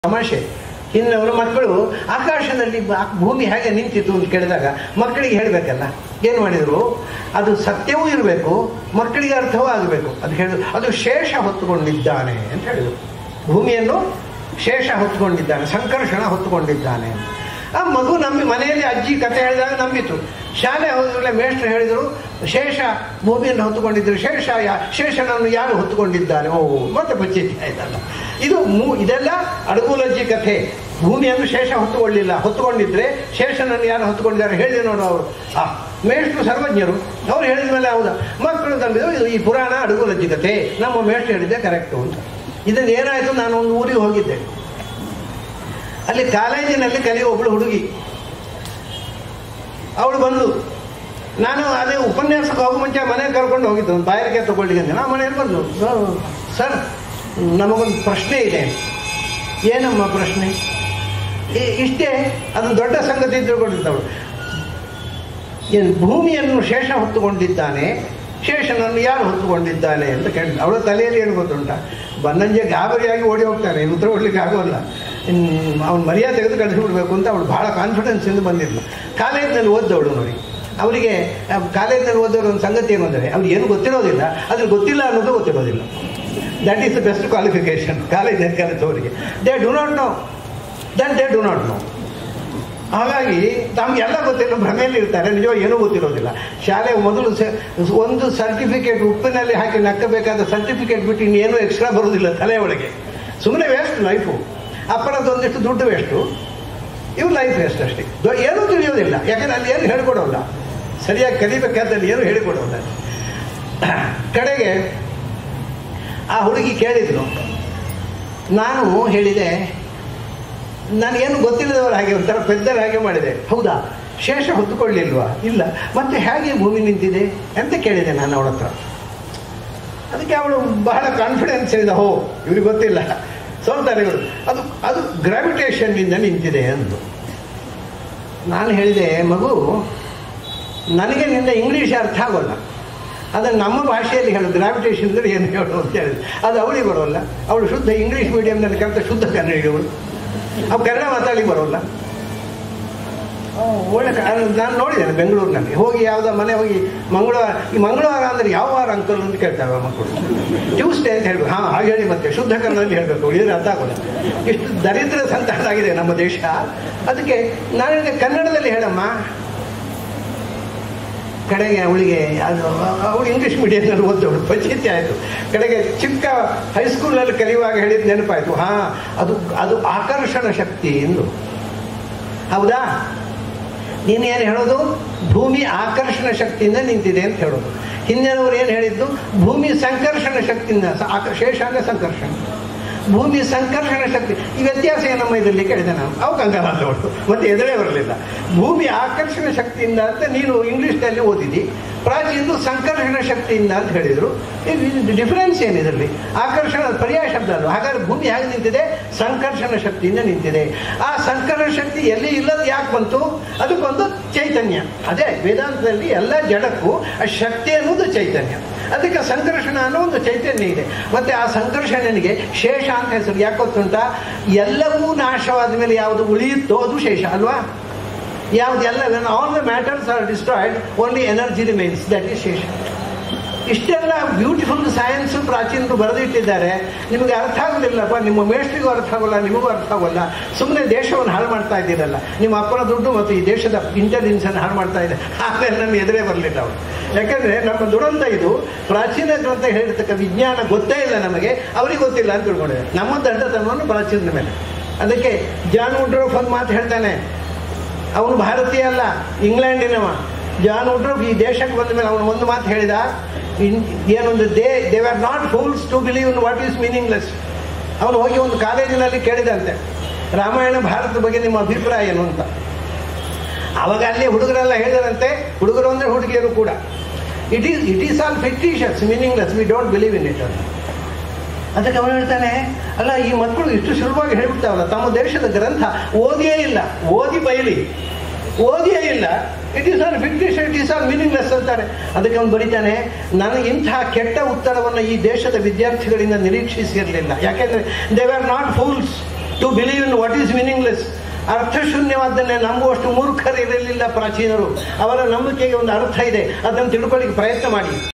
ತಮಾಷೆ ಇನ್ನು ಅವರ ಮಕ್ಕಳು ಆಕಾಶದಲ್ಲಿ ಬ- ಭೂಮಿ ಹೇಗೆ ನಿಂತಿತ್ತು ಅಂತ ಕೇಳಿದಾಗ ಮಕ್ಕಳಿಗೆ ಹೇಳಬೇಕಲ್ಲ ಏನು ಮಾಡಿದರು ಅದು ಸತ್ಯವೂ ಇರಬೇಕು ಮಕ್ಕಳಿಗೆ ಅರ್ಥವೂ ಆಗಬೇಕು ಅದು ಹೇಳಿದ್ರು ಅದು ಶೇಷ ಹೊತ್ತುಕೊಂಡಿದ್ದಾನೆ ಅಂತ ಹೇಳಿದರು ಭೂಮಿಯನ್ನು ಶೇಷ ಹೊತ್ತುಕೊಂಡಿದ್ದಾನೆ ಸಂಕರ್ಷಣ ಹೊತ್ತುಕೊಂಡಿದ್ದಾನೆ ಅಂತ. ಆ ಮಗು ನಂಬಿ ಮನೆಯಲ್ಲಿ ಅಜ್ಜಿ ಕತೆ ಹೇಳಿದಾಗ ನಂಬಿತು ಶಾಲೆ ಹೋದ್ರೆ ಮೇಷ್ಟ್ರು ಹೇಳಿದರು ಶೇಷ ಭೂಮಿಯನ್ನು ಹೊತ್ತುಕೊಂಡಿದ್ದರು ಶೇಷ ಯಾ ಶೇಷನನ್ನು ಯಾರು ಹೊತ್ತುಕೊಂಡಿದ್ದಾನೆ ಓ ಮತ್ತೆ ಬಚ್ಚಿತಿ ಆಯ್ತಲ್ಲ ಇದು ಮೂ ಇದೆಲ್ಲ ಅಡಗುಲಜ್ಜಿ ಕಥೆ ಭೂಮಿಯನ್ನು ಶೇಷ ಹೊತ್ತುಕೊಳ್ಳಿಲ್ಲ ಹೊತ್ತುಕೊಂಡಿದ್ರೆ ಶೇಷನನ್ನು ಯಾರು ಹೊತ್ತುಕೊಂಡಿದ್ದಾರೆ ಹೇಳಿ ನೋಡು ಅವರು ಆ ಮೇಷ್ಟ್ರು ಸರ್ವಜ್ಞರು ಅವ್ರು ಹೇಳಿದ ಮೇಲೆ ಹೌದಾ ಮಕ್ಕಳು ನಂಬಿದ್ರು ಇದು ಈ ಪುರಾಣ ಅಡಗುಲಜ್ಜಿ ಕಥೆ ನಮ್ಮ ಮೇಷ್ಟ್ರು ಹೇಳಿದ್ದೆ ಕರೆಕ್ಟು ಅಂತ ಇದನ್ನು ಏನಾಯಿತು ನಾನು ಒಂದು ಊರಿಗೆ ಹೋಗಿದ್ದೆ ಅಲ್ಲಿ ಕಾಲೇಜಿನಲ್ಲಿ ಕಲಿಯೋ ಒಬ್ಬಳು ಹುಡುಗಿ ಅವಳು ಬಂದು ನಾನು ಅದೇ ಉಪನ್ಯಾಸಕ್ಕೆ ಹೋಗೋ ಮುಂಚೆ ಮನೆಗೆ ಕರ್ಕೊಂಡು ಹೋಗಿದ್ದು ಒಂದು ಬಾಯರಿಕೆ ತಗೊಳ್ಳಿಕ್ಕೆ ಅಂತ. ನಾ ಮನೆಯಲ್ಲಿ ಬಂದು ಸರ್ ನಮಗೊಂದು ಪ್ರಶ್ನೆ ಇದೆ ಏನಮ್ಮ ಪ್ರಶ್ನೆ ಈ- ಇಷ್ಟೇ ಅದು ದೊಡ್ಡ ಸಂಗತಿ ತಿಳ್ಕೊಂಡಿದ್ದವಳು ಏನು ಭೂಮಿಯನ್ನು ಶೇಷ ಹೊತ್ತುಕೊಂಡಿದ್ದಾನೆ ಶೇಷನನ್ನು ಯಾರು ಹೊತ್ತುಕೊಂಡಿದ್ದಾನೆ ಅಂತ ಕೇಳಿದ ಅವಳ ತಲೆಯಲ್ಲಿ ಏನು ಗೊತ್ತುಂಟ ಬನ್ನಂಜೆ ಗಾಬರಿಯಾಗಿ ಓಡಿ ಹೋಗ್ತಾನೆ ಉತ್ತರ ಕೊಡ್ಲಿಕ್ಕೆ ಆಗೋಲ್ಲ ಅವನು ಮರ್ಯಾದೆ ತೆಗೆದು ಕಳಿಸಿಬಿಡ್ಬೇಕು ಅಂತ ಅವಳು ಭಾಳ ಕಾನ್ಫಿಡೆನ್ಸಿಂದ ಬಂದಿದ್ಲು ಕಾಲೇಜಿನಲ್ಲಿ ಓದ್ದವಳು ನೋಡಿ ಅವರಿಗೆ ಕಾಲೇಜಿನಲ್ಲಿ ಓದೋರು ಒಂದು ಸಂಗತಿ ಏನು ಅಂದರೆ ಅವ್ರಿಗೆ ಏನು ಗೊತ್ತಿರೋದಿಲ್ಲ ಅದ್ರ ಗೊತ್ತಿಲ್ಲ ಅನ್ನೋದು ಗೊತ್ತಿರೋದಿಲ್ಲ that is the best qualification ಕಾಲೇಜಿನಲ್ಲಿ ಕಲಿತವರಿಗೆ they do not know that they do not know ಹಾಗಾಗಿ ತಮಗೆಲ್ಲ ಗೊತ್ತಿಲ್ಲ ಭ್ರಮೆಯಲ್ಲಿ ಇರ್ತಾರೆ ನಿಜವಾಗಿ ಏನೂ ಗೊತ್ತಿರೋದಿಲ್ಲ ಶಾಲೆ ಮೊದಲು ಸ- ಒಂದು ಸರ್ಟಿಫಿಕೇಟ್ ಉಪ್ಪಿನಲ್ಲಿ ಹಾಕಿ ನಕ್ಕಬೇಕಾದ ಸರ್ಟಿಫಿಕೇಟ್ ಬಿಟ್ಟು ಇನ್ನೇನು ಎಕ್ಸ್ಟ್ರಾ ಬರೋದಿಲ್ಲ ತಲೆ ಒಳಗೆ ಸುಮ್ಮನೆ ವೇಸ್ಟ್ ಲೈಫು ಅಪ್ಪನದ್ದು ಒಂದಿಷ್ಟು ದುಡ್ಡು ವೇಸ್ಟು ಇವು ಲೈಫ್ ವೇಸ್ಟ್ ಅಷ್ಟೇ ದೊ- ಏನೂ ತಿಳಿಯೋದಿಲ್ಲ ಯಾಕಂದ್ರೆ ಅಲ್ಲಿ ಏನು ಹೇಳಿಕೊಡೋಲ್ಲ ಸರಿಯಾಗಿ ಕಲಿಬೇಕಾದಲ್ಲಿ ಏನು ಹೇಳಿಕೊಡೋಲ್ಲ ಕಡೆಗೆ ಆ ಹುಡುಗಿ ಕೇಳಿದ್ರು ನಾನು ಹೇಳಿದೆ ನನಗೇನು ಗೊತ್ತಿಲ್ಲದವರು ಹಾಗೆ ಒಂಥರ ಪೆದ್ದರ ಹಾಗೆ ಮಾಡಿದೆ ಹೌದಾ ಶೇಷ ಹೊತ್ತುಕೊಳ್ಳಿಲ್ವಾ ಇಲ್ಲ ಮತ್ತೆ ಹೇಗೆ ಭೂಮಿ ನಿಂತಿದೆ ಅಂತ ಕೇಳಿದೆ ನಾನು ಅವಳ ಹತ್ರ ಅದಕ್ಕೆ ಅವಳು ಬಹಳ ಕಾನ್ಫಿಡೆನ್ಸ್ ಇದೆ ಹೋ ಇವ್ರಿಗೆ ಗೊತ್ತಿಲ್ಲ ಸೋಲ್ತಾರೆ ಇವರು ಅದು ಅದು ಗ್ರಾವಿಟೇಷನ್ನಿಂದ ನಿಂತಿದೆ ಅಂದು ನಾನು ಹೇಳಿದೆ ಮಗು ನನಗೆ ನಿನ್ನ ಇಂಗ್ಲೀಷ್ ಅರ್ಥ ಆಗೋಲ್ಲ ಅದನ್ನು ನಮ್ಮ ಭಾಷೆಯಲ್ಲಿ ಹೇಳು ಗ್ರಾವಿಟೇಷನ್ ಅಂದರೆ ಏನು ಹೇಳು ಅಂತ ಹೇಳಿದ್ರು ಅದು ಅವಳಿಗೆ ಬರೋಲ್ಲ ಅವಳು ಶುದ್ಧ ಇಂಗ್ಲೀಷ್ ಮೀಡಿಯಮ್ನಲ್ಲಿ ಕಲಿತ ಶುದ್ಧ ಕನ್ನಡಿಗವಳು ಅವು ಕನ್ನಡ ಮಾತಾಡಿ ಬರೋಲ್ಲ ಒಳ್ಳೆ ಕ- ಅದು ನಾನು ನೋಡಿದ್ದೇನೆ ಬೆಂಗಳೂರಿನಲ್ಲಿ ಹೋಗಿ ಯಾವುದೋ ಮನೆ ಹೋಗಿ ಮಂಗಳವಾರ ಈ ಮಂಗಳವಾರ ಅಂದರೆ ಯಾವ ವಾರ ಅಂಕಲ್ ಅಂತ ಕೇಳ್ತಾವೆ ಮಕ್ಕಳು ಟ್ಯೂಸ್ಡೇ ಅಂತ ಹೇಳ್ಬೇಕು ಹಾಂ ಹಾಗೆ ಹೇಳಿ ಮತ್ತೆ ಶುದ್ಧ ಕನ್ನಡದಲ್ಲಿ ಹೇಳಬೇಕು ಉಳಿದ್ರೆ ಅರ್ಥ ಆಗೋಲ್ಲ ಇಷ್ಟು ದರಿದ್ರ ಸಂತಾನ ಆಗಿದೆ ನಮ್ಮ ದೇಶ ಅದಕ್ಕೆ ನಾನು ಹೇಳಿದೆ ಕನ್ನಡದಲ್ಲಿ ಹೇಳಮ್ಮ ಕಡೆಗೆ ಅವಳಿಗೆ ಅದು ಅವಳು ಇಂಗ್ಲೀಷ್ ಮೀಡಿಯಮ್ನಲ್ಲಿ ಓದೋಳು ಪಚಿತ್ಯ ಆಯಿತು ಕಡೆಗೆ ಚಿಕ್ಕ ಹೈಸ್ಕೂಲಲ್ಲಿ ಕಲಿಯುವಾಗ ಹೇಳಿದ ನೆನಪಾಯಿತು ಹಾಂ ಅದು ಅದು ಆಕರ್ಷಣ ಶಕ್ತಿ ಎಂದು ಹೌದಾ ನೀನು ಏನು ಹೇಳೋದು ಭೂಮಿ ಆಕರ್ಷಣ ಶಕ್ತಿಯಿಂದ ನಿಂತಿದೆ ಅಂತ ಹೇಳೋದು ಹಿಂದಿನವರು ಏನು ಹೇಳಿದ್ದು ಭೂಮಿ ಸಂಕರ್ಷಣ ಶಕ್ತಿಯಿಂದ ಸ- ಆಕ- ಶೇಷ ಅಂದರೆ ಸಂಕರ್ಷಣ ಭೂಮಿ ಸಂಕರ್ಷಣ ಶಕ್ತಿ ಈ ವ್ಯತ್ಯಾಸ ಏನಮ್ಮ ಇದರಲ್ಲಿ ಕೇಳಿದೆ ನಾನು ಅವು ಕಂಗಾಲ ಅವಳು ಮತ್ತೆ ಎದುರೇ ಬರಲಿಲ್ಲ ಭೂಮಿ ಆಕರ್ಷಣ ಶಕ್ತಿಯಿಂದ ಅಂತ ನೀನು ಇಂಗ್ಲೀಷ್ನಲ್ಲಿ ಓದಿದಿ ಪ್ರಾಚೀನರು ಸಂಕರ್ಷಣ ಶಕ್ತಿಯಿಂದ ಅಂತ ಹೇಳಿದರು ಡಿಫರೆನ್ಸ್ ಏನಿದರಲ್ಲಿ ಆಕರ್ಷಣ ಪರ್ಯಾಯ ಶಬ್ದ ಅಲ್ವಾ ಹಾಗಾದ್ರೆ ಭೂಮಿ ಹೇಗೆ ನಿಂತಿದೆ ಸಂಕರ್ಷಣ ಶಕ್ತಿಯಿಂದ ನಿಂತಿದೆ ಆ ಸಂಕರ್ಷಣ ಶಕ್ತಿ ಎಲ್ಲಿ ಇಲ್ಲದ ಯಾಕೆ ಬಂತು ಅದಕ್ಕೊಂದು ಚೈತನ್ಯ ಅದೇ ವೇದಾಂತದಲ್ಲಿ ಎಲ್ಲ ಜಡಕ್ಕೂ ಆ ಶಕ್ತಿ ಅನ್ನೋದು ಚೈತನ್ಯ ಅದಕ್ಕೆ ಸಂಕರ್ಷಣ ಅನ್ನೋ ಒಂದು ಚೈತನ್ಯ ಇದೆ ಮತ್ತೆ ಆ ಸಂಕರ್ಷಣನಿಗೆ ಶೇಷ ಅಂತ ಹೆಸರು ಯಾಕೆ ಗೊತ್ತುಂಟಾ ಎಲ್ಲವೂ ನಾಶವಾದ ಮೇಲೆ ಯಾವುದು ಉಳಿಯುತ್ತೋ ಅದು ಶೇಷ ಅಲ್ವಾ ಯಾವುದೆಲ್ಲ when all the matters are destroyed only energy remains that is ಶೇಷ ಇಷ್ಟೆಲ್ಲ ಬ್ಯೂಟಿಫುಲ್ ಸೈನ್ಸ್ ಪ್ರಾಚೀನರು ಬರೆದಿಟ್ಟಿದ್ದಾರೆ ನಿಮಗೆ ಅರ್ಥ ಆಗೋದಿಲ್ಲಪ್ಪ ನಿಮ್ಮ ಮೇಷ್ಟ್ರಿಗೂ ಅರ್ಥ ಆಗೋಲ್ಲ ನಿಮಗೂ ಅರ್ಥ ಆಗೋಲ್ಲ ಸುಮ್ಮನೆ ದೇಶವನ್ನು ಹಾಳು ಮಾಡ್ತಾ ಇದ್ದೀರಲ್ಲ ನಿಮ್ಮ ಅಪ್ಪನ ದುಡ್ಡು ಮತ್ತು ಈ ದೇಶದ ಇಂಟೆಲಿಜೆನ್ಸನ್ನು ಹಾಳು ಮಾಡ್ತಾ ಇದೆ ಆಮೇಲೆ ನಮ್ಮ ಎದುರೇ ಬರಲಿಲ್ಲ ಅವರು ಯಾಕಂದರೆ ನಮ್ಮ ದುರಂತ ಇದು ಪ್ರಾಚೀನ ಗ್ರಂಥ ಹೇಳಿರ್ತಕ್ಕ ವಿಜ್ಞಾನ ಗೊತ್ತೇ ಇಲ್ಲ ನಮಗೆ ಅವ್ರಿಗೆ ಗೊತ್ತಿಲ್ಲ ಅಂತ ತಿಳ್ಕೊಂಡಿದ್ದಾರೆ ನಮ್ಮ ದಂಡತನವನ್ನು ಪ್ರಾಚೀನದ ಮೇಲೆ ಅದಕ್ಕೆ ಜಾನ್ ವುಡ್ರೋಫ್ ಒಂದು ಮಾತು ಹೇಳ್ತಾನೆ ಅವನು ಭಾರತೀಯ ಅಲ್ಲ ಇಂಗ್ಲೆಂಡಿನವ ಜಾನ್ ವುಡ್ರೋಫ್ ಈ ದೇಶಕ್ಕೆ ಬಂದ ಮೇಲೆ ಅವನು ಒಂದು ಮಾತು ಹೇಳಿದ ಇನ್- ಏನೊಂದು they they are not fools to believe in what is meaningless ಅವನು ಹೋಗಿ ಒಂದು ಕಾಲೇಜಿನಲ್ಲಿ ಕೇಳಿದಂತೆ ರಾಮಾಯಣ ಭಾರತದ ಬಗ್ಗೆ ನಿಮ್ಮ ಅಭಿಪ್ರಾಯ ಏನು ಅಂತ ಅವಾಗ ಅಲ್ಲಿ ಹುಡುಗರೆಲ್ಲ ಹೇಳಿದರಂತೆ ಹುಡುಗರು ಅಂದರೆ ಹುಡುಗಿಯರು ಕೂಡ it is it is all fictitious meaningless we don't believe in it ಅಂತ ಅದಕ್ಕೆ ಅವನು ಹೇಳ್ತಾನೆ ಅಲ್ಲ ಈ ಮಕ್ಕಳು ಇಷ್ಟು ಸುಲಭವಾಗಿ ಹೇಳ್ಬಿಡ್ತಾವಲ್ಲ ತಮ್ಮ ದೇಶದ ಗ್ರಂಥ ಓದಿಯೇ ಇಲ್ಲ ಓದಿ ಬಯಲಿ ಓದಿಯೇ ಇಲ್ಲ it is are fictitious it is are meaningless ಅಂತಾರೆ ಅದಕ್ಕೆ ಅವನು ಬರೀತಾನೆ ನನಗೆ ಇಂತಹ ಕೆಟ್ಟ ಉತ್ತರವನ್ನು ಈ ದೇಶದ ವಿದ್ಯಾರ್ಥಿಗಳಿಂದ ನಿರೀಕ್ಷಿಸಿರಲಿಲ್ಲ ಯಾಕೆಂದರೆ they are not fools to believe in what is meaningless ಅರ್ಥಶೂನ್ಯವಾದ್ದನ್ನೇ ನಂಬುವಷ್ಟು ಮೂರ್ಖರಿರಲಿಲ್ಲ ಪ್ರಾಚೀನರು ಅವರ ನಂಬಿಕೆಗೆ ಒಂದು ಅರ್ಥ ಇದೆ ಅದನ್ನು ತಿಳ್ಕೊಳ್ಳಿಕ್ಕೆ ಪ್ರಯತ್ನ ಮಾಡಿ